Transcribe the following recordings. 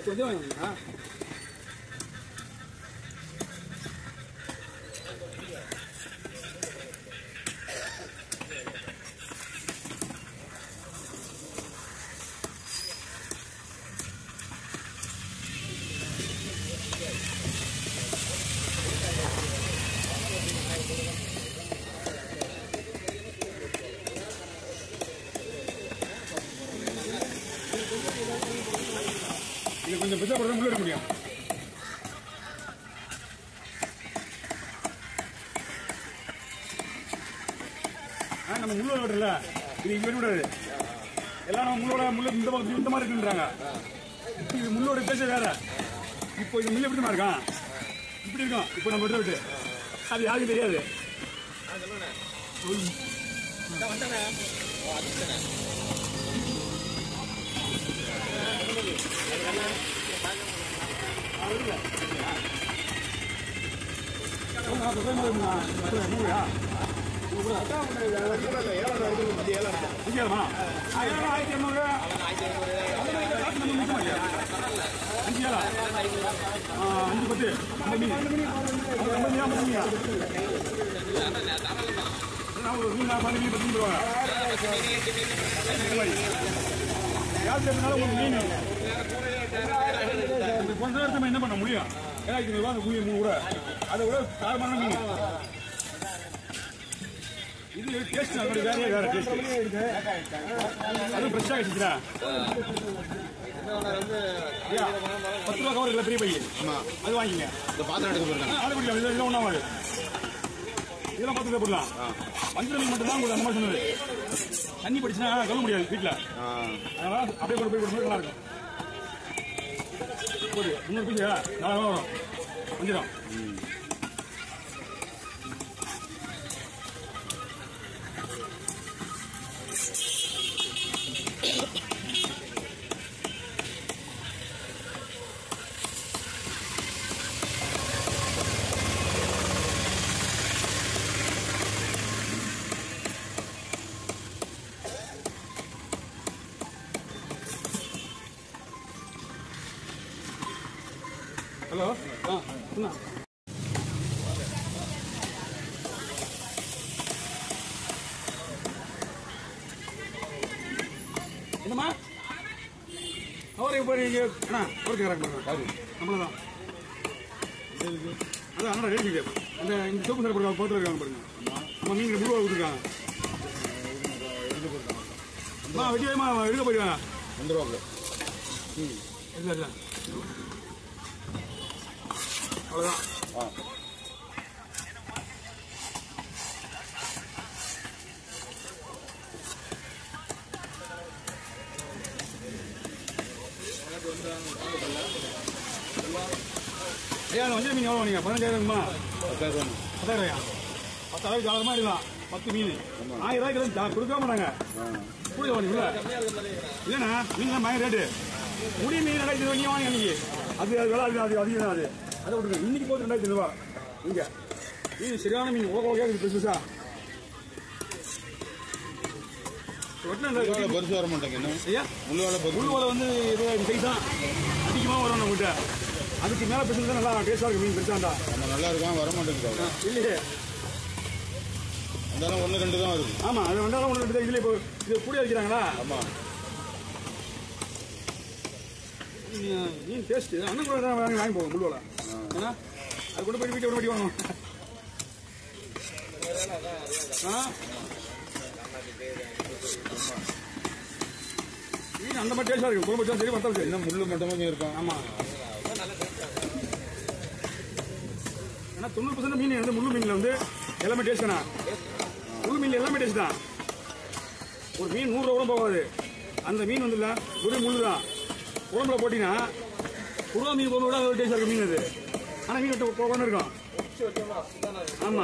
பத்து வண்டி வாங்கினா இது கொஞ்சம் பெருசாக போடுறது உள்ள எடுக்க முடியும் ஆ நம்ம முள்ளோட விடல இது இங்க விடாது எல்லாம் நம்ம முள்ளோட முள்ளு இந்த மாதிரி இந்த மாதிரி இருக்குன்றாங்க இது முள்ளோட பேச வேற இப்போ இது முள்ளு எப்படி இருக்கான் இப்படி இருக்கும் இப்போ நம்ம விட்டு விட்டு அது யாருக்கும் தெரியாது மூயா அஞ்சாயிரமா ஆயிரம் ஆயிரத்தி இரநூறு அஞ்சு ஏழா ஆ, அஞ்சு பத்து ஐம்பது மீன் ஐம்பது மீன் ஐம்பது மீனா நான் ஒரு மீன் நான் பதினஞ்சு பத்து மீன் தருவாங்க யார் தெரிஞ்சாலும் உங்களுக்கு மீன் இந்த கொஞ்ச நேரத்தை நம்ம என்ன பண்ண முடியும் ஏழாயிரத்தி ஐநூறுவா அந்த மீன் மூணு கூட அதை விட தாரமான மீன் இது டேஸ்ட் அதோட வேறையே வேற டேஸ்ட் அது ஃப்ரெஷ்ஷாக கிடைச்சிக்கிறா பத்து ரூபா கவர் இல்லை பெரிய பையன் ஆமா அது வாங்கிங்க இந்த பாத்திரம் எடுக்க போயிருக்காங்க அதை பிடிக்கலாம் இதில் இதெல்லாம் ஒன்றாவது இதெல்லாம் பத்து ரூபா போடலாம் மஞ்சள் மீன் மட்டும் தான் உங்களுக்கு அந்த மாதிரி சொன்னது தண்ணி படிச்சுன்னா சொல்ல முடியாது வீட்டில் அதனால அப்படியே கொண்டு போய் கொடுத்தா நல்லா இருக்கும் போது முந்நூறு பீஸ் நாலாயிரம் வரும் வந்துடும் ஹலோ ஆ என்ன என்னம்மா அவரை இப்போ நீங்கள் அண்ணா அவருக்கு இறக்க பாருங்க நம்மள தான் அதான் அண்ணா ரேட் கேட்பேன் அந்த இந்த சோப்பு சார் போட்டு போட்டு இருக்காங்க பாருங்க நம்ம மீன் முழுவா கொடுத்துருக்காங்க அம்மா வெட்டி வைமா எடுக்க போயிருக்காங்க ரெண்டு ரூபா ம் இல்லை இல்லை அவ்வளோதான் ஆ ஐயா அந்த வஞ்சர மீன் எவ்வளோ நீங்கள் பதினஞ்சாயிரமா பத்தாயிரம் பத்தாயிரம் பத்தாயிரம் ஜாலமாக இருக்கலாம் பத்து மீன் ஆயிரம் ரூபாய்க்கு ஜா- கொடுக்க மாட்டாங்க கூட வாங்க இல்லை இல்லைண்ணா மீன் தான் மயம் ரேட்டு முடி மீன் ரெண்டாயிரத்தி ஐநூறு நீங்கள் வாங்க அன்னைக்கு அது அது விலை அது அது அதிகம் தான் அது அதை விட்டுருங்க இன்னைக்கு போட்டு ரெண்டாயிரத்தி ஐநூறுவா இங்கே மீன் சரியான மீன் உலக உலக இருக்குது பெருசா முள்ளு வேலை பெருசு வர மாட்டேங்க இன்னும் ஐயா முள்ளு வேலை பெருசு முள்ளு வலை வந்து இது சைஸ் தான் அதிகமாக வரும் நம்மகிட்ட அதுக்கு மேலே பெருசு நல்லா டேஸ்டாக இருக்கும் மீன் பெருசாக இருந்தா நம்ம நல்லா இருக்கான் வர மாட்டேங்குது அவ்வளோ. இல்லையே இருந்தாலும் ஒன்று ரெண்டு தான் வருது ஆமா அது ரெண்டாவது ஒன்று ரெண்டு இதுல இப்போ இது கூட வைக்கிறாங்களா ஆமா மீன் மீன் டேஸ்ட் அண்ணன் கூட தான் வாங்கி வாங்கி போகும் முள்ளுவலை ஏன்னா அது கொண்டு போய் வீட்டை ஒரு வாட்டி வாங்கணும் ஆ மீன் அந்த மாதிரி டேஸ்டாக இருக்கும் குழம்பு வச்சா சரி வத்தாலும் சரி இன்னும் முள்ளு மட்டுமே இருக்கும் ஆமா ஏன்னா தொண்ணூறு பர்சன்ட் மீன் வந்து முள்ளு மீன்ல வந்து எல்லாமே டேஸ்ட் தானே முள்ளு மீன் எல்லாமே டேஸ்ட் தான் ஒரு மீன் நூறு ரூபா போகாது அந்த மீன் வந்து இல்ல ஒரு முள்ளு தான் குழம்புல போட்டீங்கன்னா புறா மீன் குழம்பு விட அது டேஸ்டாக இருக்கும் மீன் அது ஆனா மீன் விட்டு போகணும் இருக்கும் ஆமா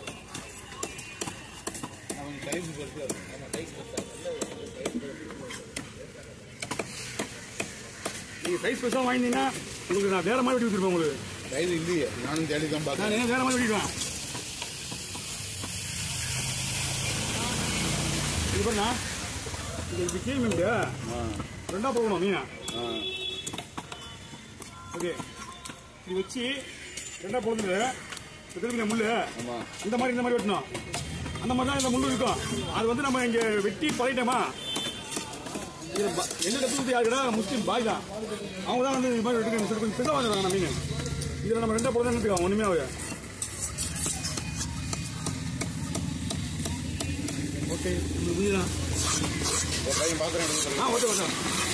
அவன் சைஸ் பெருசா இருக்கும் நீங்க சைஸ் ஸ்பெஷலாக வாங்கினீங்கன்னா உங்களுக்கு நான் வேற மாதிரி வெட்டி வச்சிருப்பேன் உங்களுக்கு சைஸ் இல்லையே நானும் தேடி தான் நான் பார்த்தேன் ஏன் வேற மாதிரி வெட்டிடுவேன் இது பண்ணா இது இது கீழ் மீன் ஆ ரெண்டா போகணும் மீனா ஆ ஓகே இது வச்சு ரெண்டா பொழுது திருப்பி முள்ளு ஆமா இந்த மாதிரி இந்த மாதிரி வெட்டணும் அந்த மாதிரி தான் இந்த முள்ளு இருக்கும் அது வந்து நம்ம இங்க வெட்டி பழகிட்டோமா இது ப- என்ன கற்றுக்கிட்டு யாருடா முஸ்லீம் பாய் தான் அவங்க தான் வந்து இது மாதிரி வெட்டுக்கு சொல்லி கொஞ்சம் பெருசாக வாங்குறாங்க மீன் இதில் நம்ம ரெண்டா பொழுது எடுத்துக்கலாம் ஒன்றுமே ஆகுது ஓகே உங்களுக்கு புரியுதா ஒரு பையன் பாக்குறேன் ஆ ஓகே ஓகே